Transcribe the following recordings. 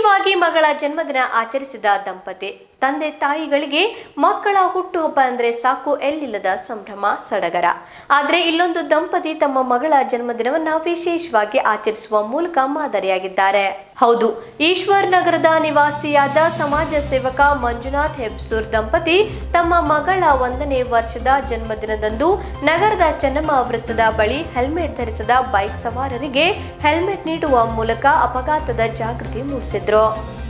ವಿಶೇಷವಾಗಿ ಮಗಳ ಜನ್ಮದಿನ ಆಚರಿಸಿದ ದಂಪತಿ ತಂದೆ ತಾಯಿಗಳಿಗೆ ಮಕ್ಕಳ ಹುಟ್ಟುಹಬ್ಬ ಅಂದ್ರೆ ಸಾಕು ಎಲ್ಲಿಲ್ಲದ ಸಂಭ್ರಮ ಸಡಗರ ಆದ್ರೆ ಇಲ್ಲೊಂದು ದಂಪತಿ ತಮ್ಮ ಮಗಳ ಜನ್ಮದಿನವನ್ನ ವಿಶೇಷವಾಗಿ ಆಚರಿಸುವ ಮೂಲಕ ಮಾದರಿಯಾಗಿದ್ದಾರೆ ಹೌದು ಈಶ್ವರ್ ನಗರದ ನಿವಾಸಿಯಾದ ಸಮಾಜ ಸೇವಕ ಮಂಜುನಾಥ್ ಹೆಬ್ಸೂರ್ ದಂಪತಿ ತಮ್ಮ ಮಗಳ ಒಂದನೇ ವರ್ಷದ ಜನ್ಮದಿನದಂದು ನಗರದ ಚೆನ್ನಮ್ಮ ವೃತ್ತದ ಬಳಿ ಹೆಲ್ಮೆಟ್ ಧರಿಸದ ಬೈಕ್ ಸವಾರರಿಗೆ ಹೆಲ್ಮೆಟ್ ನೀಡುವ ಮೂಲಕ ಅಪಘಾತದ ಜಾಗೃತಿ ಮೂಡಿಸಿದ್ರು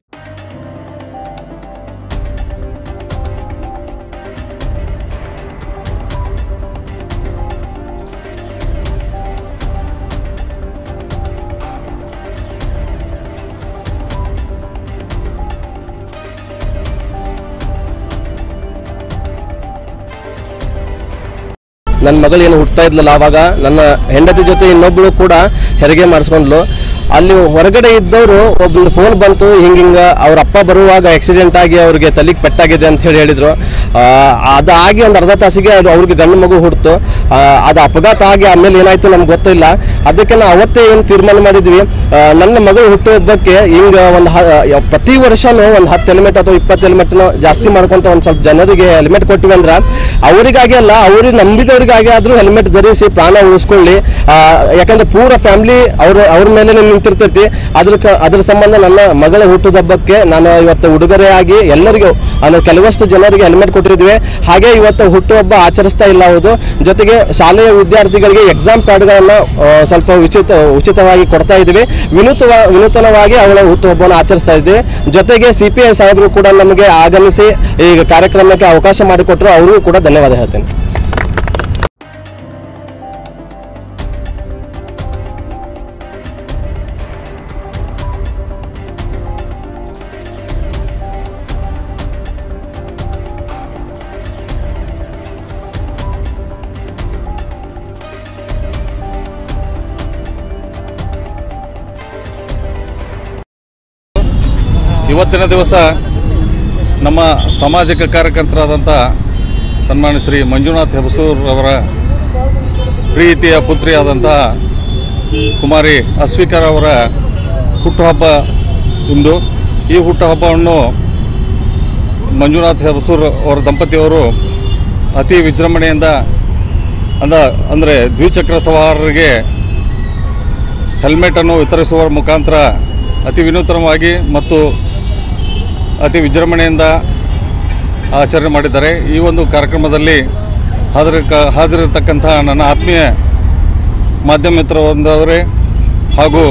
ನನ್ನ ಮಗಳು ಏನು ಹುಟ್ತಾ ಇದ್ಲಲ್ಲ ಆವಾಗ ನನ್ನ ಹೆಂಡತಿ ಜೊತೆ ಇನ್ನೊಬ್ಳು ಕೂಡ ಹೆರಿಗೆ ಮಾಡಿಸ್ಕೊಂಡ್ಲು ಅಲ್ಲಿ ಹೊರಗಡೆ ಇದ್ದವರು ಒಬ್ಳು ಫೋನ್ ಬಂತು ಹಿಂಗ ಹಿಂಗ ಅವ್ರ ಅಪ್ಪ ಬರುವಾಗ ಆಕ್ಸಿಡೆಂಟ್ ಆಗಿ ಅವ್ರಿಗೆ ತಲೆಗೆ ಪೆಟ್ಟಾಗಿದೆ ಅಂತ ಹೇಳಿ ಹೇಳಿದ್ರು ಆ, ಅದಾಗಿ ಒಂದು ಅರ್ಧ ತಾಸಿಗೆ ಅದು ಅವ್ರಿಗೆ ಗಂಡು ಮಗು ಹುಡ್ತು ಆ, ಅದು ಅಪಘಾತ ಆಗಿ ಆಮೇಲೆ ಏನಾಯ್ತು ನಮ್ಗೆ ಗೊತ್ತಿಲ್ಲ ಅದಕ್ಕೆ ನಾವು ಅವತ್ತೇ ಏನು ತೀರ್ಮಾನ ಮಾಡಿದ್ವಿ ಆ, ನನ್ನ ಮಗಳು ಹುಟ್ಟುಹಬ್ಬಕ್ಕೆ ಹಿಂಗ ಒಂದು ಪ್ರತಿ ವರ್ಷನೂ ಒಂದು ಹತ್ತು ಹೆಲ್ಮೆಟ್ ಅಥವಾ ಇಪ್ಪತ್ತು ಹೆಲ್ಮೆಟ್ನ ಜಾಸ್ತಿ ಮಾಡ್ಕೊಂತ ಒಂದು ಸ್ವಲ್ಪ ಜನರಿಗೆ ಹೆಲ್ಮೆಟ್ ಕೊಟ್ಟಿವಿ ಅಂದ್ರೆ ಅವರಿಗಾಗಿ ಅಲ್ಲ ಅವ್ರಿಗೆ ನಂಬಿದವರಿಗಾಗಿ ಆದ್ರೂ ಹೆಲ್ಮೆಟ್ ಧರಿಸಿ ಪ್ರಾಣ ಉಳಿಸ್ಕೊಳ್ಳಿ ಆ, ಯಾಕಂದ್ರೆ ಪೂರ ಫ್ಯಾಮಿಲಿ ಅವ್ರ ಅವ್ರ ಮೇಲೆ ನಿಂತಿರ್ತೈತಿ ಅದ್ರ ಕ- ಅದ್ರ ಸಂಬಂಧ ನನ್ನ ಮಗಳ ಹುಟ್ಟುಹಬ್ಬಕ್ಕೆ ನಾನು ಇವತ್ತು ಉಡುಗೊರೆಯಾಗಿ ಎಲ್ಲರಿಗೂ ಅಂದ್ರೆ ಕೆಲವಷ್ಟು ಜನರಿಗೆ ಹೆಲ್ಮೆಟ್ ಕೊಟ್ಟಿದ್ವಿ ಹಾಗೆ ಇವತ್ತು ಹುಟ್ಟುಹಬ್ಬ ಆಚರಿಸ್ತಾ ಇಲ್ಲ ಹೌದು ಜೊತೆಗೆ ಶಾಲೆಯ ವಿದ್ಯಾರ್ಥಿಗಳಿಗೆ ಎಕ್ಸಾಮ್ ಕಾರ್ಡ್ಗಳನ್ನು ಸ್ವಲ್ಪ ಉಚಿತ ಉಚಿತವಾಗಿ ಕೊಡ್ತಾ ಇದ್ವಿ ವಿನೂತವ ವಿನೂತನವಾಗಿ ಅವಳ ಹುಟ್ಟುಹಬ್ಬವನ್ನು ಆಚರಿಸ್ತಾ ಇದ್ವಿ ಜೊತೆಗೆ ಸಿ ಪಿ ಐ ಸಾಹೇಬರು ಕೂಡ ನಮಗೆ ಆಗಮಿಸಿ ಈಗ ಕಾರ್ಯಕ್ರಮಕ್ಕೆ ಅವಕಾಶ ಮಾಡಿಕೊಟ್ಟರು ಅವರಿಗೂ ಕೂಡ ಧನ್ಯವಾದ ಹೇಳ್ತೇನೆ ಇವತ್ತಿನ ದಿವಸ ನಮ್ಮ ಸಾಮಾಜಿಕ ಕಾರ್ಯಕರ್ತರಾದಂಥ ಸನ್ಮಾನ್ಯ ಶ್ರೀ ಮಂಜುನಾಥ್ ಹೆಬಸೂರ್ ಅವರ ಪ್ರೀತಿಯ ಪುತ್ರಿಯಾದಂಥ ಕುಮಾರಿ ಅಸ್ವಿಕರ್ ಅವರ ಹುಟ್ಟುಹಬ್ಬ ಇಂದು ಈ ಹುಟ್ಟುಹಬ್ಬವನ್ನು ಮಂಜುನಾಥ್ ಹೆಬಸೂರ್ ಅವರ ದಂಪತಿಯವರು ಅತಿ ವಿಜೃಂಭಣೆಯಿಂದ ಅಂದ ಅಂದರೆ ದ್ವಿಚಕ್ರ ಸವಾರರಿಗೆ ಹೆಲ್ಮೆಟನ್ನು ವಿತರಿಸುವ ಮುಖಾಂತರ ಅತಿ ವಿನೂತನವಾಗಿ ಮತ್ತು ಅತಿ ವಿಜೃಂಭಣೆಯಿಂದ ಆಚರಣೆ ಮಾಡಿದ್ದಾರೆ ಈ ಒಂದು ಕಾರ್ಯಕ್ರಮದಲ್ಲಿ ಹಾಜರ ಕ ಹಾಜರಿರ್ತಕ್ಕಂಥ ನನ್ನ ಆತ್ಮೀಯ ಮಾಧ್ಯಮ ಮಿತ್ರರೊಂದವರೇ ಹಾಗೂ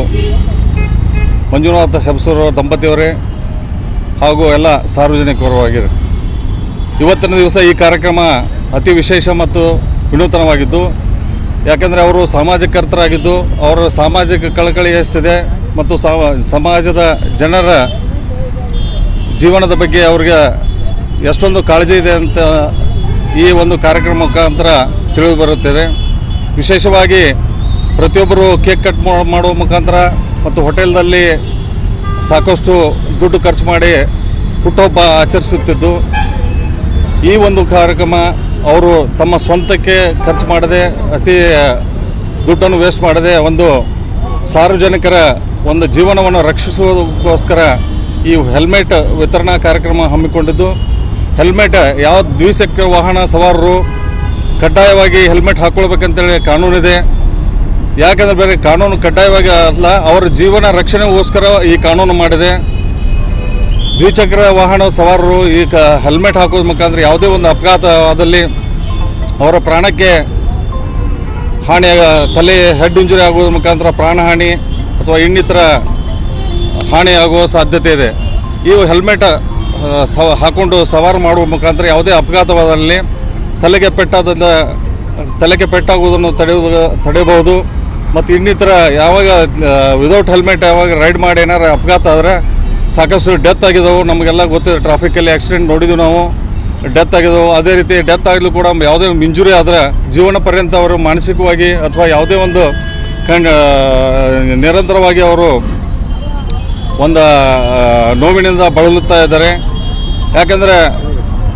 ಮಂಜುನಾಥ ಹೆಬ್ಸೂರ್ ದಂಪತಿಯವರೇ ಹಾಗೂ ಎಲ್ಲ ಸಾರ್ವಜನಿಕರವಾಗಿರು ಇವತ್ತಿನ ದಿವಸ ಈ ಕಾರ್ಯಕ್ರಮ ಅತಿ ವಿಶೇಷ ಮತ್ತು ವಿನೂತನವಾಗಿದ್ದು ಯಾಕೆಂದರೆ ಅವರು ಸಾಮಾಜಿಕರ್ತರಾಗಿದ್ದು ಅವರ ಸಾಮಾಜಿಕ ಕಳಕಳಿ ಎಷ್ಟಿದೆ ಮತ್ತು ಸಮ- ಸಮಾಜದ ಜನರ ಜೀವನದ ಬಗ್ಗೆ ಅವ್ರಿಗೆ ಎಷ್ಟೊಂದು ಕಾಳಜಿ ಇದೆ ಅಂತ ಈ ಒಂದು ಕಾರ್ಯಕ್ರಮ ಮುಖಾಂತರ ತಿಳಿದು ಬರುತ್ತದೆ ವಿಶೇಷವಾಗಿ ಪ್ರತಿಯೊಬ್ಬರು ಕೇಕ್ ಕಟ್ ಮಾ- ಮಾಡುವ ಮುಖಾಂತರ ಮತ್ತು ಹೋಟೆಲ್ದಲ್ಲಿ ಸಾಕಷ್ಟು ದುಡ್ಡು ಖರ್ಚು ಮಾಡಿ ಹುಟ್ಟುಹಬ್ಬ ಆಚರಿಸುತ್ತಿದ್ದು ಈ ಒಂದು ಕಾರ್ಯಕ್ರಮ ಅವರು ತಮ್ಮ ಸ್ವಂತಕ್ಕೆ ಖರ್ಚು ಮಾಡದೆ ಅತಿ ದುಡ್ಡನ್ನು ವೇಸ್ಟ್ ಮಾಡದೆ ಒಂದು ಸಾರ್ವಜನಿಕರ ಒಂದು ಜೀವನವನ್ನು ರಕ್ಷಿಸುವುದಕ್ಕೋಸ್ಕರ ಈ ಹೆಲ್ಮೆಟ್ ವಿತರಣಾ ಕಾರ್ಯಕ್ರಮ ಹಮ್ಮಿಕೊಂಡಿದ್ದು ಹೆಲ್ಮೆಟ್ ಯಾವ ದ್ವಿಚಕ್ರ ವಾಹನ ಸವಾರರು ಕಡ್ಡಾಯವಾಗಿ ಹೆಲ್ಮೆಟ್ ಹಾಕ್ಕೊಳ್ಬೇಕಂತೇಳಿ ಕಾನೂನಿದೆ ಯಾಕಂದರೆ ಬೇರೆ ಕಾನೂನು ಕಡ್ಡಾಯವಾಗಿ ಅಲ್ಲ ಅವರ ಜೀವನ ರಕ್ಷಣೆಗೋಸ್ಕರ ಈ ಕಾನೂನು ಮಾಡಿದೆ ದ್ವಿಚಕ್ರ ವಾಹನ ಸವಾರರು ಈ ಕ ಹೆಲ್ಮೆಟ್ ಹಾಕೋದ್ರ ಮುಖಾಂತರ ಯಾವುದೇ ಒಂದು ಅಪಘಾತವಾದಲ್ಲಿ ಅವರ ಪ್ರಾಣಕ್ಕೆ ಹಾನಿ ತಲೆ ಹೆಡ್ ಇಂಜುರಿ ಆಗೋದ್ರ ಮುಖಾಂತರ ಪ್ರಾಣಹಾನಿ ಅಥವಾ ಇನ್ನಿತರ ಹಾನಿ ಆಗುವ ಸಾಧ್ಯತೆ ಇದೆ ಈ ಹೆಲ್ಮೆಟ್ ಆ, ಸವ ಹಾಕೊಂಡು ಸವಾರು ಮಾಡುವ ಮುಖಾಂತರ ಯಾವುದೇ ಅಪಘಾತವಾದಲ್ಲಿ ತಲೆಗೆ ಪೆಟ್ಟಾದ ತಲೆಗೆ ಪೆಟ್ಟಾಗುವುದನ್ನು ತಡೆಯುವುದು ತಡೆಯಬಹುದು ಮತ್ತು ಇನ್ನಿತರ ಯಾವಾಗ ವಿದೌಟ್ ಹೆಲ್ಮೆಟ್ ಯಾವಾಗ ರೈಡ್ ಮಾಡಿ ಏನಾರು ಅಪಘಾತ ಆದರೆ ಸಾಕಷ್ಟು ಡೆತ್ ಆಗಿದ್ದವು ನಮಗೆಲ್ಲ ಗೊತ್ತಿದೆ ಟ್ರಾಫಿಕಲ್ಲಿ ಆಕ್ಸಿಡೆಂಟ್ ನೋಡಿದ್ವಿ ನಾವು ಡೆತ್ ಆಗಿದ್ದವು ಅದೇ ರೀತಿ ಡೆತ್ ಆಗಲು ಕೂಡ ಯಾವುದೇ ಇಂಜುರಿ ಆದರೆ ಜೀವನ ಪರ್ಯಂತ ಅವರು ಮಾನಸಿಕವಾಗಿ ಅಥವಾ ಯಾವುದೇ ಒಂದು ಕಂಡ ನಿರಂತರವಾಗಿ ಅವರು ಒಂದು ಆ, ನೋವಿನಿಂದ ಬಳಲುತ್ತಾ ಇದ್ದಾರೆ ಯಾಕಂದರೆ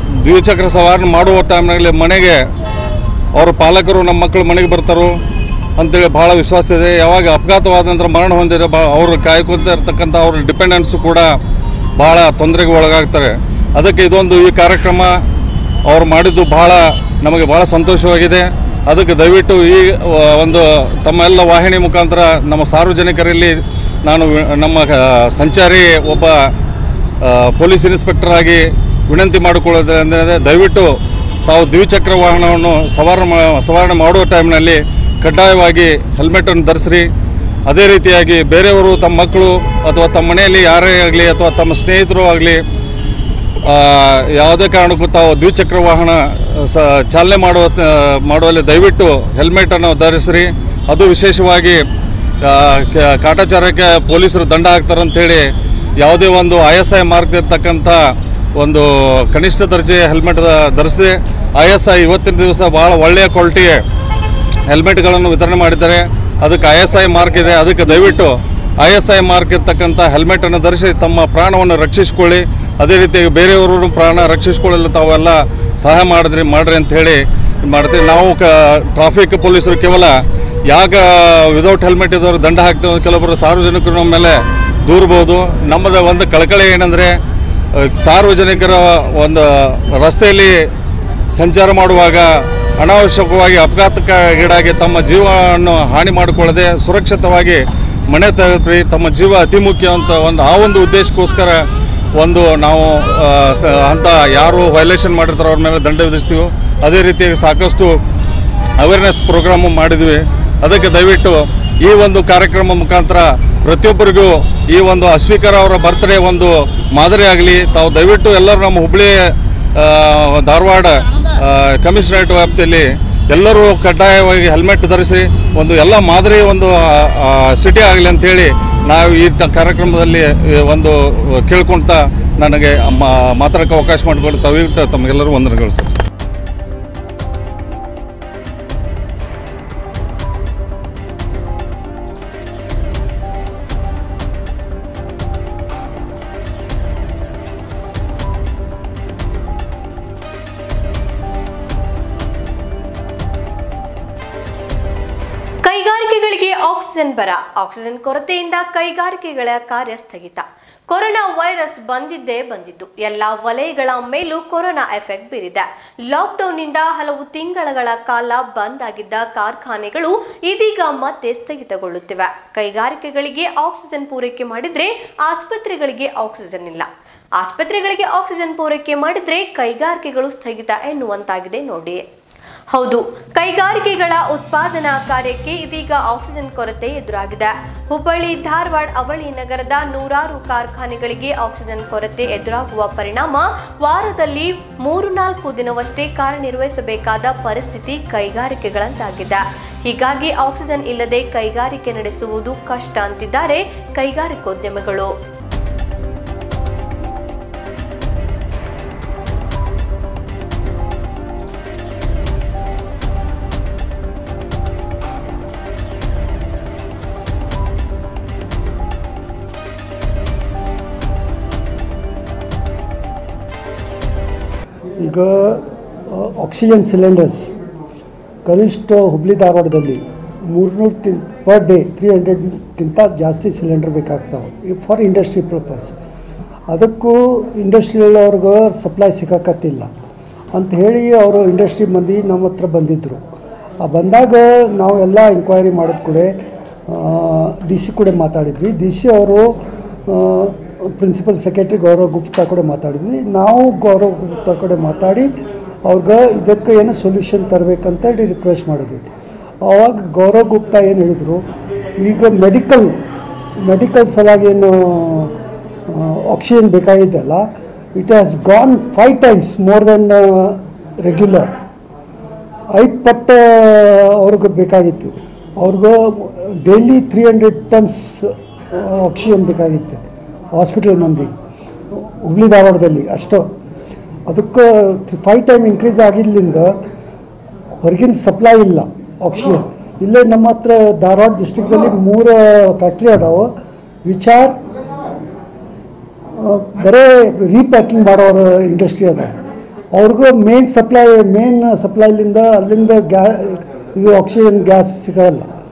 ದ್ವಿಚಕ್ರ ಸವಾರನ ಮಾಡುವ ಟೈಮ್ನಲ್ಲಿ ಮನೆಗೆ ಅವರ ಪಾಲಕರು ನಮ್ಮ ಮಕ್ಕಳು ಮನೆಗೆ ಬರ್ತಾರೋ ಅಂತೇಳಿ ಭಾಳ ವಿಶ್ವಾಸ ಇದೆ ಯಾವಾಗ ಅಪಘಾತವಾದ ನಂತರ ಮರಣ ಹೊಂದಿರೋ ಬಾ ಅವರು ಕಾಯ್ಕೊಂತ ಇರ್ತಕ್ಕಂಥ ಅವ್ರ ಡಿಪೆಂಡೆನ್ಸು ಕೂಡ ಭಾಳ ತೊಂದರೆಗೆ ಒಳಗಾಗ್ತಾರೆ ಅದಕ್ಕೆ ಇದೊಂದು ಈ ಕಾರ್ಯಕ್ರಮ ಅವ್ರು ಮಾಡಿದ್ದು ಭಾಳ ನಮಗೆ ಭಾಳ ಸಂತೋಷವಾಗಿದೆ ಅದಕ್ಕೆ ದಯವಿಟ್ಟು ಈ ವ- ಒಂದು ತಮ್ಮ ಎಲ್ಲ ವಾಹಿನಿ ಮುಖಾಂತರ ನಮ್ಮ ಸಾರ್ವಜನಿಕರಲ್ಲಿ ನಾನು ವಿ- ನಮ್ಮ ಆ, ಸಂಚಾರಿ ಒಬ್ಬ ಆ, ಪೊಲೀಸ್ ಇನ್ಸ್ಪೆಕ್ಟರ್ ಆಗಿ ವಿನಂತಿ ಮಾಡಿಕೊಳ್ಳೋದಂದರೆ ದಯವಿಟ್ಟು ತಾವು ದ್ವಿಚಕ್ರ ವಾಹನವನ್ನು ಸವಾರ ಮಾ- ಸವಾರಣೆ ಮಾಡುವ ಟೈಮ್ನಲ್ಲಿ ಕಡ್ಡಾಯವಾಗಿ ಹೆಲ್ಮೆಟನ್ನು ಧರಿಸ್ರಿ ಅದೇ ರೀತಿಯಾಗಿ ಬೇರೆಯವರು ತಮ್ಮ ಮಕ್ಕಳು ಅಥವಾ ತಮ್ಮ ಮನೆಯಲ್ಲಿ ಯಾರೇ ಆಗಲಿ ಅಥವಾ ತಮ್ಮ ಸ್ನೇಹಿತರು ಆಗಲಿ ಆ, ಯಾವುದೇ ಕಾರಣಕ್ಕೂ ತಾವು ದ್ವಿಚಕ್ರ ವಾಹನ ಸ ಚಾಲನೆ ಮಾಡುವ ಮಾಡುವಲ್ಲಿ ದಯವಿಟ್ಟು ಹೆಲ್ಮೆಟನ್ನು ಧರಿಸ್ರಿ ಅದು ವಿಶೇಷವಾಗಿ ಆ, ಕ- ಕಾಟಾಚಾರಕ್ಕೆ ಪೊಲೀಸರು ದಂಡ ಹಾಕ್ತಾರೆ ಅಂಥೇಳಿ ಯಾವುದೇ ಒಂದು ಐ ಎಸ್ ಐ ಮಾರ್ಕ್ ಇರ್ತಕ್ಕಂಥ ಒಂದು ಕನಿಷ್ಠ ದರ್ಜೆ ಹೆಲ್ಮೆಟ್ ಧರಿಸಿದೆ ಐ ಎಸ್ ಐ ಇವತ್ತಿನ ದಿವಸ ಭಾಳ ಒಳ್ಳೆಯ ಕ್ವಾಲಿಟಿ ಹೆಲ್ಮೆಟ್ಗಳನ್ನು ವಿತರಣೆ ಮಾಡಿದ್ದಾರೆ ಅದಕ್ಕೆ ಐ ಎಸ್ ಐ ಮಾರ್ಕ್ ಇದೆ ಅದಕ್ಕೆ ದಯವಿಟ್ಟು ಐ ಎಸ್ ಐ ಮಾರ್ಕ್ ಇರ್ತಕ್ಕಂಥ ಹೆಲ್ಮೆಟನ್ನು ಧರಿಸಿ ತಮ್ಮ ಪ್ರಾಣವನ್ನು ರಕ್ಷಿಸ್ಕೊಳ್ಳಿ ಅದೇ ರೀತಿ ಬೇರೆಯವರು ಪ್ರಾಣ ರಕ್ಷಿಸ್ಕೊಳ್ಳಲು ತಾವೆಲ್ಲ ಸಹಾಯ ಮಾಡಿದ್ರಿ ಮಾಡ್ರಿ ಅಂತ ಹೇಳಿ ಮಾಡ್ತೀವಿ ನಾವು ಕ ಟ್ರಾಫಿಕ್ ಪೊಲೀಸರು ಕೇವಲ ಯಾಕ ವಿದೌಟ್ ಹೆಲ್ಮೆಟ್ ಇದ್ದವರು ದಂಡ ಹಾಕ್ತೇವೆ ಕೆಲವೊಬ್ಬರು ಸಾರ್ವಜನಿಕರು ನಮ್ಮ ಮೇಲೆ ದೂರ್ಬೋದು ನಮ್ಮದು ಒಂದು ಕಳಕಳಿ ಏನಂದರೆ ಸಾರ್ವಜನಿಕರ ಒಂದು ರಸ್ತೆಯಲ್ಲಿ ಸಂಚಾರ ಮಾಡುವಾಗ ಅನಾವಶ್ಯಕವಾಗಿ ಅಪಘಾತಕ್ಕೀಡಾಗಿ ತಮ್ಮ ಜೀವವನ್ನು ಹಾನಿ ಮಾಡಿಕೊಳ್ಳದೆ ಸುರಕ್ಷಿತವಾಗಿ ಮನೆ ತಲುಪಿ ತಮ್ಮ ಜೀವ ಅತಿ ಮುಖ್ಯ ಅಂತ ಒಂದು ಆ ಒಂದು ಉದ್ದೇಶಕ್ಕೋಸ್ಕರ ಒಂದು ನಾವು ಆ, ಸ- ಅಂತ ಯಾರು ವೈಲೇಷನ್ ಮಾಡಿರ್ತಾರೋ ಅವ್ರ ಮೇಲೆ ದಂಡ ವಿಧಿಸ್ತೀವಿ ಅದೇ ರೀತಿಯಾಗಿ ಸಾಕಷ್ಟು ಅವೇರ್ನೆಸ್ ಪ್ರೋಗ್ರಾಮು ಮಾಡಿದ್ವಿ ಅದಕ್ಕೆ ದಯವಿಟ್ಟು ಈ ಒಂದು ಕಾರ್ಯಕ್ರಮ ಮುಖಾಂತರ ಪ್ರತಿಯೊಬ್ಬರಿಗೂ ಈ ಒಂದು ಅಸ್ವೀಕಾರ ಅವರ ಬರ್ತ್ಡೇ ಒಂದು ಮಾದರಿ ಆಗಲಿ ತಾವು ದಯವಿಟ್ಟು ಎಲ್ಲರೂ ನಮ್ಮ ಹುಬ್ಬಳ್ಳಿ ಆ, ಧಾರವಾಡ ಕಮಿಷನರೇಟ್ ವ್ಯಾಪ್ತಿಯಲ್ಲಿ ಎಲ್ಲರೂ ಕಡ್ಡಾಯವಾಗಿ ಹೆಲ್ಮೆಟ್ ಧರಿಸಿ ಒಂದು ಎಲ್ಲ ಮಾದರಿ ಒಂದು ಸಿಟಿ ಆಗಲಿ ಅಂತೇಳಿ ನಾವು ಈ ತ- ಕಾರ್ಯಕ್ರಮದಲ್ಲಿ ಈ ಒಂದು ಕೇಳ್ಕೊಳ್ತಾ ನನಗೆ ಮ- ಮಾತಾಡೋಕ್ಕೆ ಅವಕಾಶ ಮಾಡಿಕೊಂಡು ದಯವಿಟ್ಟು ತಮಗೆಲ್ಲರೂ ವಂದನೆಗಳು ಸರ್ ಕೈಗಾರಿಕೆಗಳಿಗೆ ಆಕ್ಸಿಜನ್ ಬರ ಆಕ್ಸಿಜನ್ ಕೊರತೆಯಿಂದ ಕೈಗಾರಿಕೆಗಳ ಕಾರ್ಯ ಸ್ಥಗಿತ ಕೊರೋನಾ ವೈರಸ್ ಬಂದಿದ್ದೇ ಬಂದಿದ್ದು ಎಲ್ಲ ವಲಯಗಳ ಮೇಲೂ ಕೊರೋನಾ ಎಫೆಕ್ಟ್ ಬೀರಿದೆ ಲಾಕ್ಡೌನ್ನಿಂದ ಹಲವು ತಿಂಗಳ ಕಾಲ ಬಂದ್ ಆಗಿದ್ದ ಕಾರ್ಖಾನೆಗಳು ಇದೀಗ ಮತ್ತೆ ಸ್ಥಗಿತಗೊಳ್ಳುತ್ತಿವೆ ಕೈಗಾರಿಕೆಗಳಿಗೆ ಆಕ್ಸಿಜನ್ ಪೂರೈಕೆ ಮಾಡಿದ್ರೆ ಆಸ್ಪತ್ರೆಗಳಿಗೆ ಆಕ್ಸಿಜನ್ ಇಲ್ಲ ಆಸ್ಪತ್ರೆಗಳಿಗೆ ಆಕ್ಸಿಜನ್ ಪೂರೈಕೆ ಮಾಡಿದ್ರೆ ಕೈಗಾರಿಕೆಗಳು ಸ್ಥಗಿತ ಎನ್ನುವಂತಾಗಿದೆ ನೋಡಿ ಹೌದು ಕೈಗಾರಿಕೆಗಳ ಉತ್ಪಾದನಾ ಕಾರ್ಯಕ್ಕೆ ಇದೀಗ ಆಕ್ಸಿಜನ್ ಕೊರತೆ ಎದುರಾಗಿದೆ ಹುಬ್ಬಳ್ಳಿ ಧಾರವಾಡ ಅವಳಿ ನಗರದ ನೂರಾರು ಕಾರ್ಖಾನೆಗಳಿಗೆ ಆಕ್ಸಿಜನ್ ಕೊರತೆ ಎದುರಾಗುವ ಪರಿಣಾಮ ವಾರದಲ್ಲಿ ಮೂರು ನಾಲ್ಕು ದಿನವಷ್ಟೇ ಕಾರ್ಯನಿರ್ವಹಿಸಬೇಕಾದ ಪರಿಸ್ಥಿತಿ ಕೈಗಾರಿಕೆಗಳಂತಾಗಿದೆ ಹೀಗಾಗಿ ಆಕ್ಸಿಜನ್ ಇಲ್ಲದೆ ಕೈಗಾರಿಕೆ ನಡೆಸುವುದು ಕಷ್ಟ ಅಂತಿದ್ದಾರೆ ಕೈಗಾರಿಕೋದ್ಯಮಿಗಳು ಈಗ ಆಕ್ಸಿಜನ್ ಸಿಲಿಂಡರ್ಸ್ ಕನಿಷ್ಠ ಹುಬ್ಳಿ ಧಾರವಾಡದಲ್ಲಿ ಮೂರ್ನೂರು ಕಿನ್ ಪರ್ ಡೇ ತ್ರೀ ಹಂಡ್ರೆಡ್ಗಿಂತ ಜಾಸ್ತಿ ಸಿಲಿಂಡರ್ ಬೇಕಾಗ್ತಾವೆ ಫಾರ್ ಇಂಡಸ್ಟ್ರಿ ಪರ್ಪಸ್ ಅದಕ್ಕೂ ಇಂಡಸ್ಟ್ರಿಯಲ್ ಅವ್ರಿಗೆ ಸಪ್ಲೈ ಸಿಕ್ಕಾಕತ್ತಿಲ್ಲ ಅಂತ ಹೇಳಿ ಅವರು ಇಂಡಸ್ಟ್ರಿ ಮಂದಿ ನಮ್ಮ ಹತ್ರ ಬಂದಿದ್ದರು ಆ ಬಂದಾಗ ನಾವು ಎಲ್ಲ ಎಂಕ್ವೈರಿ ಮಾಡಿದ ಕೂಡ ಡಿ ಸಿ ಕೂಡ ಮಾತಾಡಿದ್ವಿ ಡಿ ಸಿ ಅವರು ಪ್ರಿನ್ಸಿಪಲ್ ಸೆಕ್ರೆಟರಿ ಗೌರವ್ ಗುಪ್ತಾ ಕೂಡ ಮಾತಾಡಿದ್ವಿ ನಾವು ಗೌರವ್ ಗುಪ್ತಾ ಕೂಡ ಮಾತಾಡಿ ಅವ್ರಿಗೆ ಇದಕ್ಕೆ ಏನು ಸೊಲ್ಯೂಷನ್ ತರಬೇಕಂತ ಹೇಳಿ ರಿಕ್ವೆಸ್ಟ್ ಮಾಡಿದ್ವಿ ಆವಾಗ ಗೌರವ್ ಗುಪ್ತಾ ಏನು ಹೇಳಿದರು ಈಗ ಮೆಡಿಕಲ್ ಮೆಡಿಕಲ್ ಸಲುವಾಗಿ ಏನು ಆಕ್ಸಿಜನ್ ಬೇಕಾಗಿದೆಯಲ್ಲ it has gone five times more then regular ಐದು ಪಟ್ಟ ಅವ್ರಿಗೆ ಬೇಕಾಗಿತ್ತು ಅವ್ರಿಗೆ daily three hundred tons oxygen ಬೇಕಾಗಿತ್ತು ಹಾಸ್ಪಿಟಲ್ ಮಂದಿ ಹುಬ್ಳಿ ಧಾರವಾಡದಲ್ಲಿ ಅಷ್ಟು ಅದಕ್ಕೆ ಫೈವ್ ಟೈಮ್ ಇನ್ಕ್ರೀಸ್ ಆಗಿದ್ದರಿಂದ ಹೊರಗಿನ ಸಪ್ಲೈ ಇಲ್ಲ ಆಕ್ಸಿಜನ್ ಇಲ್ಲೇ ನಮ್ಮ ಹತ್ರ ಧಾರವಾಡ ಡಿಸ್ಟಿಕ್ದಲ್ಲಿ ಮೂರು ಫ್ಯಾಕ್ಟ್ರಿ ಅದಾವೆ ವಿಚಾರ್ ಬರೇ ರೀಪ್ಯಾಕಿಂಗ್ ಮಾಡೋರು ಇಂಡಸ್ಟ್ರಿ ಅದ ಅವ್ರಿಗೂ ಮೇನ್ ಸಪ್ಲೈ ಮೇನ್ ಸಪ್ಲೈಲಿಂದ ಅಲ್ಲಿಂದ ಗ್ಯಾ ಇದು ಆಕ್ಸಿಜನ್ ಗ್ಯಾಸ್ ಸಿಗಲ್ಲ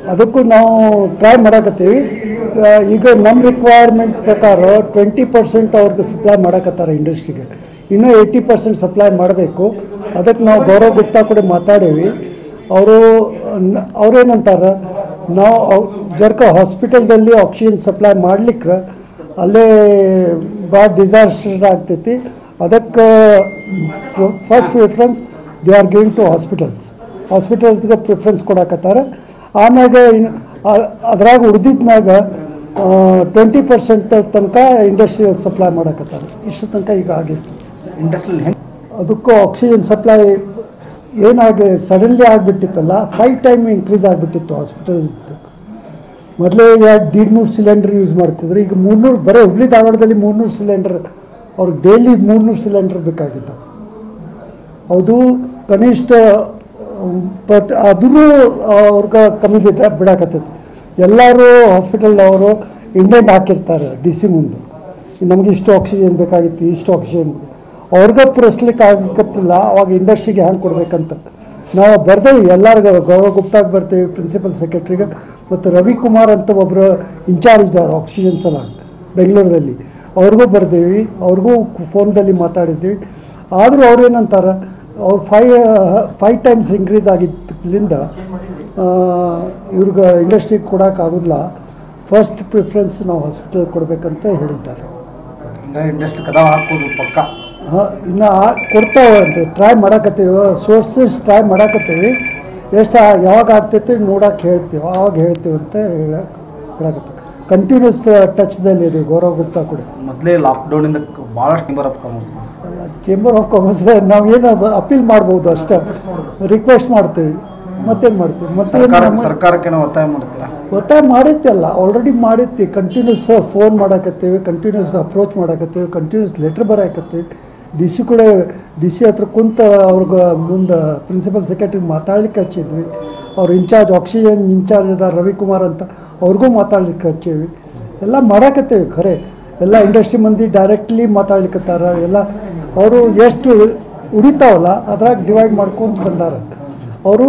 ಅದಕ್ಕೂ ನಾವು ಟ್ರೈ ಮಾಡಕತ್ತೀವಿ ಆ, ಈಗ ನಮ್ಮ ರಿಕ್ವೈರ್ಮೆಂಟ್ ಪ್ರಕಾರ ಟ್ವೆಂಟಿ ಪರ್ಸೆಂಟ್ ಅವ್ರಿಗೆ ಸಪ್ಲೈ ಮಾಡಕತ್ತಾರೆ ಇಂಡಸ್ಟ್ರಿಗೆ ಇನ್ನೂ ಏಯ್ಟಿ ಪರ್ಸೆಂಟ್ ಸಪ್ಲೈ ಮಾಡಬೇಕು ಅದಕ್ಕೆ ನಾವು ಗೌರವ್ ಗುಪ್ತಾ ಕೂಡ ಮಾತಾಡೀವಿ ಅವರು ಅವ್ರೇನಂತಾರೆ ನಾವು ಅವ್- ಜರ್ಕ ಹಾಸ್ಪಿಟಲ್ದಲ್ಲಿ ಆಕ್ಸಿಜನ್ ಸಪ್ಲೈ ಮಾಡ್ಲಿಕ್ಕೆ ಅಲ್ಲೇ ಭಾಳ ಡಿಸಾಸ್ಟರ್ ಆಗ್ತೈತಿ ಅದಕ್ಕೆ first preference they are giving to hospitals ಹಾಸ್ಪಿಟಲ್ಸ್ಗೆ ಪ್ರಿಫರೆನ್ಸ್ ಕೊಡಕತ್ತಾರೆ ಆಮ್ಯಾಗ ಇನ್- ಆ- ಅದ್ರಾಗ ಉಳಿದಿದ್ಮ್ಯಾಗ ಟ್ವೆಂಟಿ ಪರ್ಸೆಂಟ್ ತನಕ ಇಂಡಸ್ಟ್ರಿಯಲ್ ಸಪ್ಲೈ ಮಾಡಕತ್ತಾರೆ ಇಷ್ಟು ತನಕ ಈಗ ಆಗಿತ್ತು ಇಂಡಸ್ಟ್ರಿಯಲ್ ಅದಕ್ಕೂ ಆಕ್ಸಿಜನ್ ಸಪ್ಲೈ ಏನಾಗಿ ಸಡನ್ಲಿ ಆಗಿಬಿಟ್ಟಿತ್ತಲ್ಲ ಫೈವ್ ಟೈಮ್ ಇನ್ಕ್ರೀಸ್ ಆಗಿಬಿಟ್ಟಿತ್ತು ಹಾಸ್ಪಿಟಲ್ ಮೊದಲೇ ಎರಡು ದೀಡ್ನೂರು ಸಿಲಿಂಡರ್ ಯೂಸ್ ಮಾಡ್ತಿದ್ರು ಈಗ ಮೂರ್ನೂರು ಬರೀ ಹುಬ್ಳಿ ಧಾರವಾಡದಲ್ಲಿ ಮೂರ್ನೂರು ಸಿಲಿಂಡರ್ ಅವ್ರಿಗೆ ಡೈಲಿ ಮೂರ್ನೂರು ಸಿಲಿಂಡರ್ ಬೇಕಾಗಿತ್ತು ಅದು ಕನಿಷ್ಠ ಬಟ್ ಆದರೂ ಅವ್ರಿಗೆ ಕಮ್ಮಿ ಬಿದ್ದ ಬಿಡಾಕತ್ತೈತಿ ಎಲ್ಲರೂ ಹಾಸ್ಪಿಟಲ್ನವರು ಇಂಡೆಂಟ್ ಹಾಕಿರ್ತಾರೆ ಡಿ ಸಿ ಮುಂದೆ ನಮ್ಗೆ ಇಷ್ಟು ಆಕ್ಸಿಜನ್ ಬೇಕಾಗಿತ್ತು ಇಷ್ಟು ಆಕ್ಸಿಜನ್ ಅವ್ರಿಗೆ ಪುರಸ್ಲಿಕ್ಕೆ ಆಗಕತ್ತಿಲ್ಲ ಅವಾಗ ಇಂಡಸ್ಟ್ರಿಗೆ ಹ್ಯಾಂಗೆ ಕೊಡ್ಬೇಕಂತ ನಾವು ಬರ್ದೇವಿ ಎಲ್ಲರಿಗೂ ಗೌರವ ಗುಪ್ತಾಗ್ ಬರ್ತೀವಿ ಪ್ರಿನ್ಸಿಪಲ್ ಸೆಕ್ರೆಟ್ರಿಗೆ ಮತ್ತು ರವಿಕುಮಾರ್ ಅಂತ ಒಬ್ಬರು ಇನ್ಚಾರ್ಜ್ ಇದ್ದಾರೆ ಆಕ್ಸಿಜನ್ ಸಲ ಬೆಂಗಳೂರಲ್ಲಿ ಅವ್ರಿಗೂ ಬರ್ದೇವಿ ಅವ್ರಿಗೂ ಫೋನ್ದಲ್ಲಿ ಮಾತಾಡಿದ್ವಿ ಆದರೂ ಅವ್ರೇನಂತಾರೆ ಅವ್ರು ಫೈ ಫೈವ್ ಟೈಮ್ಸ್ ಇನ್ಕ್ರೀಸ್ ಆಗಿದ್ದರಿಂದ ಇವ್ರಿಗೆ ಇಂಡಸ್ಟ್ರಿಗೆ ಕೊಡೋಕ್ಕಾಗೋದಿಲ್ಲ ಫಸ್ಟ್ ಪ್ರಿಫರೆನ್ಸ್ ನಾವು ಹಾಸ್ಪಿಟಲ್ ಕೊಡಬೇಕಂತ ಹೇಳಿದ್ದಾರೆ ಹಿಂಗಾಗಿ ಇಂಡಸ್ಟ್ರಿ ಕದಾವ ಹಾಕೋದು ಪಕ್ಕ ಹಾಂ ಇನ್ನು ಆ- ಕೊಡ್ತಾವೆ ಅಂತ ಟ್ರೈ ಮಾಡಕತ್ತೀವಿ ಸೋರ್ಸಸ್ ಟ್ರೈ ಮಾಡಕತ್ತೀವಿ ಎಷ್ಟು ಯಾವಾಗ ಆಗ್ತೈತಿ ನೋಡಕ್ಕೆ ಹೇಳ್ತೀವಿ ಆವಾಗ ಹೇಳ್ತೀವಿ ಅಂತ ಹೇಳಕ್ ಹೇಳಕತ್ತೀವಿ ಕಂಟಿನ್ಯೂಸ್ ಟಚ್ದಲ್ಲಿ ಇದೆ ಗೌರವ್ ಗುಪ್ತಾ ಕೂಡ ಮೊದಲೇ ಲಾಕ್ಡೌನಿಂದ ಭಾಳಷ್ಟು number of commerce chamber of commerce ನಾವು ಏನು ಅಪೀಲ್ ಮಾಡ್ಬೋದು ಅಷ್ಟೇ ರಿಕ್ವೆಸ್ಟ್ ಮಾಡ್ತೀವಿ ಮತ್ತೇನು ಮಾಡ್ತೀವಿ ಮತ್ತೆ ಸರ್ಕಾರ ಸರ್ಕಾರಕ್ಕೆ ನಾವು ಒತ್ತಾಯ ಮಾಡ್ತೀರಾ ಒತ್ತಾಯ ಮಾಡಿತ್ತಲ್ಲ ಆಲ್ರೆಡಿ ಮಾಡಿತ್ತಿ ಕಂಟಿನ್ಯೂಸ್ ಫೋನ್ ಮಾಡಕತ್ತೀವಿ ಕಂಟಿನ್ಯೂಸ್ ಅಪ್ರೋಚ್ ಮಾಡಕತ್ತೀವಿ ಕಂಟಿನ್ಯೂಸ್ ಲೆಟ್ರ್ ಬರಾಕತ್ತೀವಿ ಡಿ ಸಿ ಕೂಡ ಡಿ ಸಿ ಹತ್ರ ಕುಂತ ಅವ್ರಿಗೆ ಮುಂದೆ ಪ್ರಿನ್ಸಿಪಲ್ ಸೆಕ್ರೆಟರಿ ಮಾತಾಡ್ಲಿಕ್ಕೆ ಹಚ್ಚಿದ್ವಿ ಅವ್ರು ಇನ್ಚಾರ್ಜ್ ಆಕ್ಸಿಜನ್ ಇನ್ಚಾರ್ಜ್ ಅದ ರವಿಕುಮಾರ್ ಅಂತ ಅವ್ರಿಗೂ ಮಾತಾಡ್ಲಿಕ್ಕೆ ಹಚ್ಚೀವಿ ಎಲ್ಲ ಮಾಡಕತ್ತೀವಿ ಖರೆ ಎಲ್ಲ ಇಂಡಸ್ಟ್ರಿ ಮಂದಿ ಡೈರೆಕ್ಟ್ಲಿ ಮಾತಾಡ್ಲಿಕ್ಕತ್ತಾರ ಎಲ್ಲ ಅವರು ಎಷ್ಟು ಉಳಿತಾವಲ್ಲ ಅದ್ರಾಗ ಡಿವೈಡ್ ಮಾಡ್ಕೊಂತ ಬಂದಾರ ಅವರು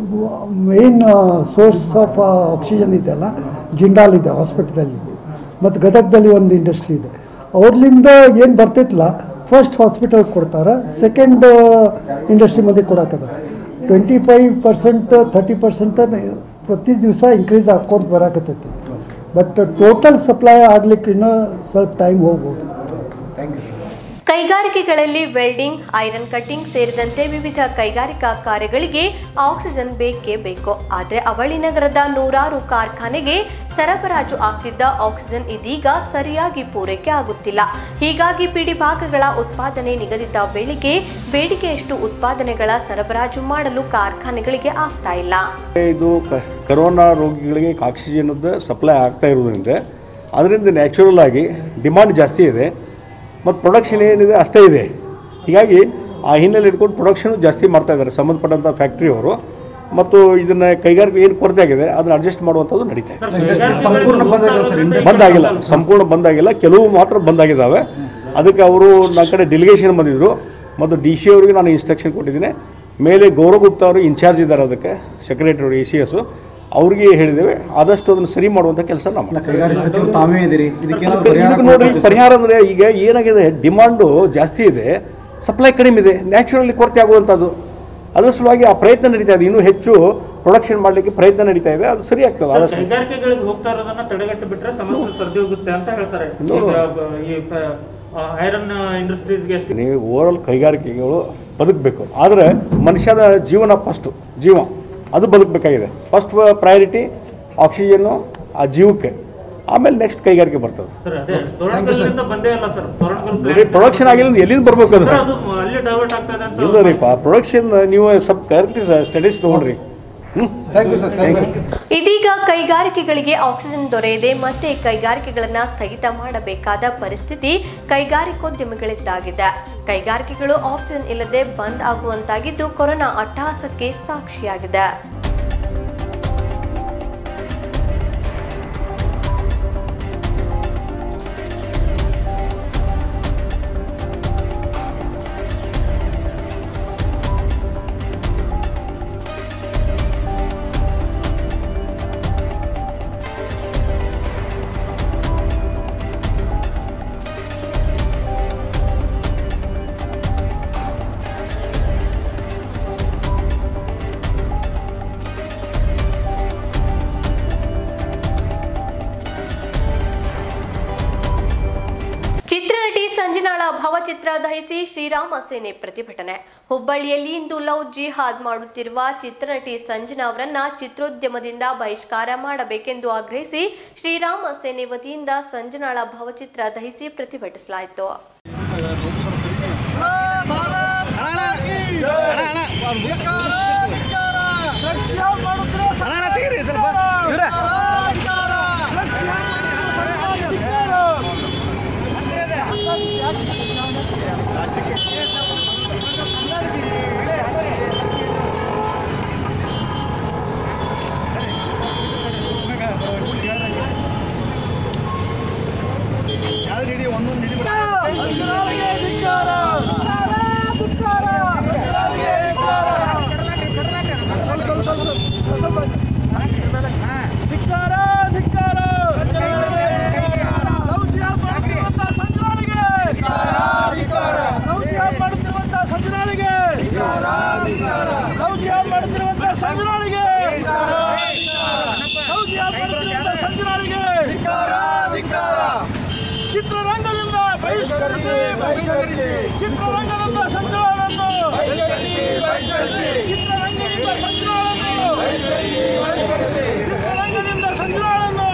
ಮೇನ್ ಸೋರ್ಸ್ ಆಫ್ ಆಕ್ಸಿಜನ್ ಇದೆಯಲ್ಲ ಜಿಂದಾಲ್ ಇದೆ ಹಾಸ್ಪಿಟಲಲ್ಲಿ ಮತ್ತು ಗದಗದಲ್ಲಿ ಒಂದು ಇಂಡಸ್ಟ್ರಿ ಇದೆ ಅವ್ರಲಿಂದ ಏನು ಬರ್ತೈತಲ್ಲ ಫಸ್ಟ್ ಹಾಸ್ಪಿಟಲ್ ಕೊಡ್ತಾರೆ ಸೆಕೆಂಡ್ ಇಂಡಸ್ಟ್ರಿ ಮಂದಿ ಕೊಡಾಕದ twenty five percent thirty percent ಪ್ರತಿ ದಿವಸ ಇನ್ಕ್ರೀಸ್ ಹಾಕ್ಕೊಂತ ಬರಾಕತ್ತೈತಿ ಬಟ್ ಟೋಟಲ್ ಸಪ್ಲೈ ಆಗ್ಲಿಕ್ಕೆ ಇನ್ನೂ ಸ್ವಲ್ಪ ಟೈಮ್ ಹೋಗ್ಬೋದು ಥ್ಯಾಂಕ್ ಯು ಕೈಗಾರಿಕೆಗಳಲ್ಲಿ ವೆಲ್ಡಿಂಗ್ ಐರನ್ ಕಟ್ಟಿಂಗ್ ಸೇರಿದಂತೆ ವಿವಿಧ ಕೈಗಾರಿಕಾ ಕಾರ್ಯಗಳಿಗೆ ಆಕ್ಸಿಜನ್ ಬೇಕೇ ಬೇಕು ಆದರೆ ಅವಳಿ ನಗರದ ನೂರಾರು ಕಾರ್ಖಾನೆಗೆ ಸರಬರಾಜು ಆಗ್ತಿದ್ದ ಆಕ್ಸಿಜನ್ ಇದೀಗ ಸರಿಯಾಗಿ ಪೂರೈಕೆ ಆಗುತ್ತಿಲ್ಲ ಹೀಗಾಗಿ ಬಿಡಿ ಭಾಗಗಳ ಉತ್ಪಾದನೆ ನಿಗದಿತ ವೇಳೆಗೆ ಬೇಡಿಕೆಯಷ್ಟು ಉತ್ಪಾದನೆಗಳ ಸರಬರಾಜು ಮಾಡಲು ಕಾರ್ಖಾನೆಗಳಿಗೆ ಆಗ್ತಾ ಇಲ್ಲ ಇದು ಕ- ಕರೋನಾ ರೋಗಿಗಳಿಗೆ ಆಕ್ಸಿಜನ್ದ ಸಪ್ಲೈ ಆಗ್ತಾ ಇರೋದ್ರಿಂದ ಅದರಿಂದ ನ್ಯಾಚುರಲ್ ಆಗಿ ಡಿಮಾಂಡ್ ಜಾಸ್ತಿ ಇದೆ ಮತ್ತು ಪ್ರೊಡಕ್ಷನ್ ಏನಿದೆ ಅಷ್ಟೇ ಇದೆ ಹೀಗಾಗಿ ಆ ಹಿನ್ನೆಲೆ ಇಟ್ಕೊಂಡು ಪ್ರೊಡಕ್ಷನ್ ಜಾಸ್ತಿ ಮಾಡ್ತಾ ಇದ್ದಾರೆ ಸಂಬಂಧಪಟ್ಟಂಥ ಫ್ಯಾಕ್ಟ್ರಿಯವರು ಮತ್ತು ಇದನ್ನ ಕೈಗಾರಿಕೆ ಏನು ಕೊರತೆ ಆಗಿದೆ ಅದನ್ನ ಅಡ್ಜಸ್ಟ್ ಮಾಡುವಂಥದ್ದು ನಡೀತಾ ಇದೆ ಸಂಪೂರ್ಣ ಬಂದ್ ಆಗಿದೆ ಸರ್ ಇಂಡಸ್ಟ್ರಿ ಬಂದಾಗಿಲ್ಲ ಸಂಪೂರ್ಣ ಬಂದಾಗಿಲ್ಲ ಕೆಲವು ಮಾತ್ರ ಬಂದಾಗಿದ್ದಾವೆ ಅದಕ್ಕೆ ಅವರು ನನ್ನ ಕಡೆ ಡೆಲಿಗೇಷನ್ ಬಂದಿದ್ದರು ಮತ್ತು ಡಿ ಸಿ ಅವರಿಗೆ ನಾನು ಇನ್ಸ್ಟ್ರಕ್ಷನ್ ಕೊಟ್ಟಿದ್ದೀನಿ ಮೇಲೆ ಗೌರವ್ ಗುಪ್ತಾ ಅವರು ಇನ್ಚಾರ್ಜ್ ಇದ್ದಾರೆ ಅದಕ್ಕೆ ಸೆಕ್ರೆಟರಿ ಎ ಸಿ ಎಸ್ ಅವ್ರಿಗೆ ಹೇಳಿದ್ದೇವೆ ಆದಷ್ಟು ಅದನ್ನು ಸರಿ ಮಾಡುವಂಥ ಕೆಲಸ ನಾವು ಮಾಡ್ತೀವಿ. ಕೈಗಾರಿಕಾ ಸಚಿವರು ತಾವೇ ಇದ್ದೀರಿ ಇದಕ್ಕೇನಾದ್ರು ಅದಕ್ಕೆ ಪರಿಹಾರ ಇದಕ್ಕೆ ನೋಡ್ರಿ ಕೊಡ್ತೀರಾ? ಪರಿಹಾರ ಅಂದರೆ ಈಗ ಏನಾಗಿದೆ ಡಿಮಾಂಡು ಜಾಸ್ತಿ ಇದೆ ಸಪ್ಲೈ ಕಡಿಮೆ ಇದೆ ನ್ಯಾಚುರಲಿ ಕೊರತೆ ಆಗುವಂಥದ್ದು ಅದರ ಸಲುವಾಗಿ ಆ ಪ್ರಯತ್ನ ನಡೀತಾ ಇದೆ ಇನ್ನೂ ಹೆಚ್ಚು ಪ್ರೊಡಕ್ಷನ್ ಮಾಡಲಿಕ್ಕೆ ಪ್ರಯತ್ನ ನಡೀತಾ ಇದೆ ಅದು ಸರಿ ಆಗ್ತದೆ ಆದಷ್ಟು ಕೈಗಾರಿಕೆಗಳಿಗೆ ಹೋಗ್ತಾ ಇರೋದನ್ನ ತಡೆಗಟ್ಟಿ ಬಿಟ್ರೆ ಸಮಸ್ಯೆ ಸರ್ದಿ ಹೋಗುತ್ತೆ ಅಂತ ಹೇಳ್ತಾರೆ ನೋಡುವ. ಈಗ ಬ- ಈ ಐರನ್ ಇಂಡಸ್ಟ್ರೀಸ್ಗೆ ಎಷ್ಟು ನೀವು ಓವರಾಲ್ ಕೈಗಾರಿಕೆಗಳು ಬದುಕಬೇಕು ಆದರೆ ಮನುಷ್ಯನ ಜೀವನ ಫಸ್ಟು ಜೀವ ಅದು ಬದುಕಬೇಕಾಗಿದೆ ಫಸ್ಟ್ ಪ್ರಯಾರಿಟಿ ಆಕ್ಸಿಜನ್ನು ಆ ಜೀವಕ್ಕೆ ಆಮೇಲೆ ನೆಕ್ಸ್ಟ್ ಕೈಗಾರಿಕೆ ಬರ್ತದೆ ಸರ್ ಅದೇ ತೋರಣಗಲ್ಲಿಂದ ಬಂದೇ ಇಲ್ಲ ಸರ್ ನೋಡಿ ಪ್ರೊಡಕ್ಷನ್ ಆಗಿಲ್ಲ ಅಂದ್ರೆ ಎಲ್ಲಿಂದ ಬರ್ಬೇಕು ಅದು ಅದು ಅಲ್ಲಿ ಡೈವರ್ಟ್ ಆಗ್ತಾ ಇದೆ ಅಂತ ಇಲ್ಲ ರೀಪ ಪ್ರೊಡಕ್ಷನ್ ನೀವು ಸ್ವಲ್ಪ ಕರೆಕ್ಟ್ ಸ್ಟಡೀಸ್ ತೊಗೊಳ್ರಿ ಹ್ಞೂ thank you sir thank you ಇದೀಗ ಕೈಗಾರಿಕೆಗಳಿಗೆ ಆಕ್ಸಿಜನ್ ದೊರೆಯದೆ ಮತ್ತೆ ಕೈಗಾರಿಕೆಗಳನ್ನ ಸ್ಥಗಿತ ಮಾಡಬೇಕಾದ ಪರಿಸ್ಥಿತಿ ಕೈಗಾರಿಕೋದ್ಯಮಿಗಳಿದ್ದಾಗಿದೆ ಕೈಗಾರಿಕೆಗಳು ಆಕ್ಸಿಜನ್ ಇಲ್ಲದೆ ಬಂದ್ ಆಗುವಂತಾಗಿದ್ದು ಕೊರೋನಾ ಅಟ್ಟಹಾಸಕ್ಕೆ ಸಾಕ್ಷಿಯಾಗಿದೆ ಭಾವಚಿತ್ರ ದಹಿಸಿ ಶ್ರೀರಾಮ ಸೇನೆ ಪ್ರತಿಭಟನೆ ಹುಬ್ಬಳ್ಳಿಯಲ್ಲಿ ಇಂದು ಲವ್ ಜಿಹಾದ್ ಮಾಡುತ್ತಿರುವ ಚಿತ್ರನಟಿ ಸಂಜನಾ ಅವರನ್ನ ಚಿತ್ರೋದ್ಯಮದಿಂದ ಬಹಿಷ್ಕಾರ ಮಾಡಬೇಕೆಂದು ಆಗ್ರಹಿಸಿ ಶ್ರೀರಾಮ ಸೇನೆ ವತಿಯಿಂದ ಸಂಜನಾಳ ಭಾವಚಿತ್ರ ದಹಿಸಿ ಪ್ರತಿಭಟಿಸಲಾಯಿತು ಚಿತ್ರರಂಗದಿಂದ ಬಹಿಷ್ಕರಿಸಿ ಬಹಿಷ್ಕರಿಸಿ ಚಿತ್ರರಂಗದಿಂದ ಸಂಚಾರವನ್ನು ಚಿತ್ರರಂಗದಿಂದ ಸಂಚಾರವನ್ನು ಚಿತ್ರರಂಗದಿಂದ ಸಂಚಾರವನ್ನು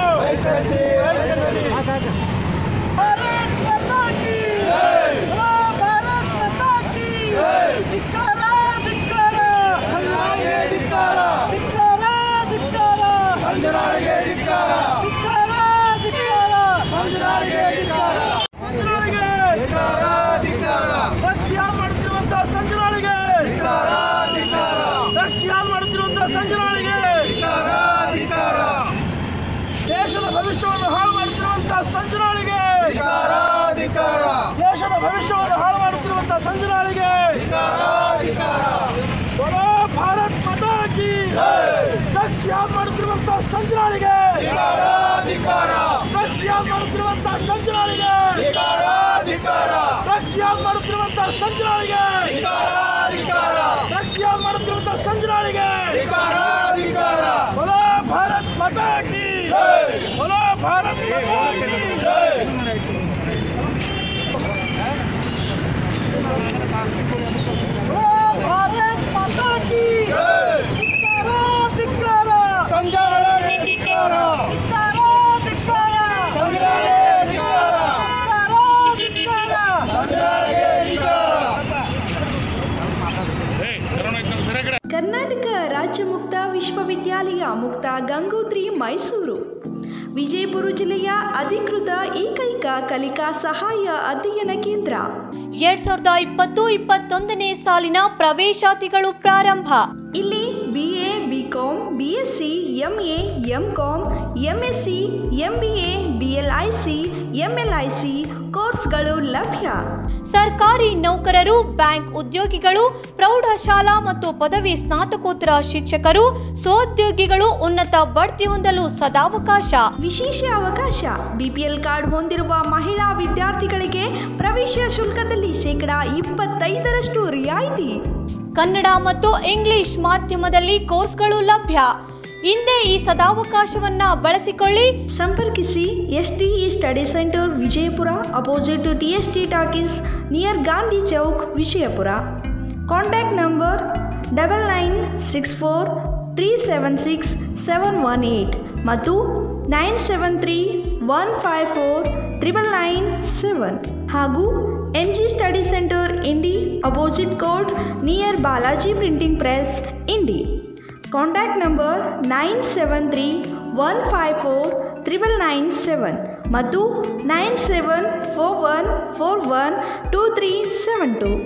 ಭಾರತ್ ಮಾತಾ ಕಿ ಜೈ ಭಾರತ್ ಮಾತಾ ಕಿ ಜೈ ಧಿಕ್ಕಾರ ಧಿಕ್ಕಾರ ಸಂಜನಾಳಿಗೆ ಧಿಕ್ಕಾರ ಧಿಕ್ಕಾರ ಧಿಕ್ಕಾರ ಸಂಜನಾಳಿಗೆ ಧಿಕ್ಕಾರ ಧಿಕ್ಕಾರ ಧಿಕ್ಕಾರ ಸಂಜನಾಳಿಗೆ ಧಿಕ್ಕಾರ ಸಂಜನಾಳಿಗೆ ಧಿಕ್ಕಾರ ಧಿಕ್ಕಾರ ರಷ್ಯ ಮಾಡುತ್ತಿರುವಂತ ಸಂಜನಾಳಿಗೆ ಧಿಕ್ಕಾರ ಧಿಕ್ಕಾರ ರಷ್ಯ ಮಾಡುತ್ತಿರುವಂತ ಸಂಜನಾಳಿಗೆ ಧಿಕ್ಕಾರ ಧಿಕ್ಕಾರ ದೇಶದ ಭವಿಷ್ಯವನ್ನು ಹಾಳು ಮಾಡುತ್ತಿರುವಂತ ಸಂಜನಾಳಿಗೆ ದೇಶದ ಭವಿಷ್ಯವನ್ನು ಹಾಳು ಮಾಡುತ್ತಿರುವಂತ ಸಂಜನಾಳಿಗೆ ಬರೋ ಭಾರತ್ ಮಾತಾ ಕಿ ರಷ್ಯ ಮಾಡುತ್ತಿರುವಂತ ಸಂಜನಾಳಿಗೆ ರಷ್ಯ ಮಾಡುತ್ತಿರುವಂತ ಸಂಜನಾಳಿಗೆ ರಷ್ಯ ಮಾಡುತ್ತಿರುವಂತ ಸಂಜನಾಳಿಗೆ ರಷ್ಯ ಮಾಡುತ್ತಿರುವಂತ ಸಂಜನಾಳಿಗೆ ಬರೋ ಭಾರತ್ ಮಾತಾ ಕಿ ಬರೋ ಭಾರತ್ ಮಾತಾ ಕಿ ಭಾರತ್ ಮಾತಾ ಕಿ ಧಿಕ್ಕಾರ ಧಿಕ್ಕಾರ ಸಂಜಾರಳೆ ಧಿಕ್ಕಾರ ಧಿಕ್ಕಾರ ಧಿಕ್ಕಾರ ಸಂಜಾರಳೆ ಧಿಕ್ಕಾರ ಧಿಕ್ಕಾರ ಸಂಜಾರಳೆ ಧಿಕ್ಕಾರ ಕರ್ನಾಟಕ ರಾಜ್ಯ ಮುಕ್ತ ವಿಶ್ವವಿದ್ಯಾಲಯ ಮುಕ್ತ ಗಂಗೋತ್ರಿ ಮೈಸೂರು ವಿಜಯಪುರ ಜಿಲ್ಲೆಯ ಅಧಿಕೃತ ಏಕೈಕ ಕಲಿಕಾ ಸಹಾಯ ಅಧ್ಯಯನ ಕೇಂದ್ರ ಎರಡ್ ಸಾವಿರದ ಇಪ್ಪತ್ತು ಇಪ್ಪತ್ತೊಂದನೇ ಸಾಲಿನ ಪ್ರವೇಶಾತಿಗಳು ಪ್ರಾರಂಭ ಇಲ್ಲಿ B A B com B S C M A M com M S C M B A B L I S C M I I ಕೋರ್ಸ್ಗಳು ಲಭ್ಯ ಸರ್ಕಾರಿ ನೌಕರರು ಬ್ಯಾಂಕ್ ಉದ್ಯೋಗಿಗಳು ಪ್ರೌಢಶಾಲಾ ಮತ್ತು ಪದವಿ ಸ್ನಾತಕೋತ್ತರ ಶಿಕ್ಷಕರು ಸ್ವೋದ್ಯೋಗಿಗಳು ಉನ್ನತ ಬಡ್ತಿ ಹೊಂದಲು ಸದಾವಕಾಶ ವಿಶೇಷ ಅವಕಾಶ ಬಿಪಿಎಲ್ ಕಾರ್ಡ್ ಹೊಂದಿರುವ ಮಹಿಳಾ ವಿದ್ಯಾರ್ಥಿಗಳಿಗೆ ಪ್ರವೇಶ ಶುಲ್ಕದಲ್ಲಿ ಶೇಕಡಾ ಇಪ್ಪತ್ತೈದರಷ್ಟು ರಿಯಾಯಿತಿ ಕನ್ನಡ ಮತ್ತು ಇಂಗ್ಲಿಷ್ ಮಾಧ್ಯಮದಲ್ಲಿ ಕೋರ್ಸ್ಗಳು ಲಭ್ಯ ಹಿಂದೆ ಈ ಸದಾವಕಾಶವನ್ನ ಬಳಸಿಕೊಳ್ಳಿ ಸಂಪರ್ಕಿಸಿ S D E study centre Vijayapura opposite T S T talkies near Gandhi Chowk Vijayapura contact number double nine six four three seven six seven one eight ಮತ್ತು nine seven three one five four triple nine seven ಹಾಗೂ N G study centre Indi opposite court near Balaji printing press Indi contact number nine seven three one five four triple nine seven ಮತ್ತು nine seven four one four one two three seven to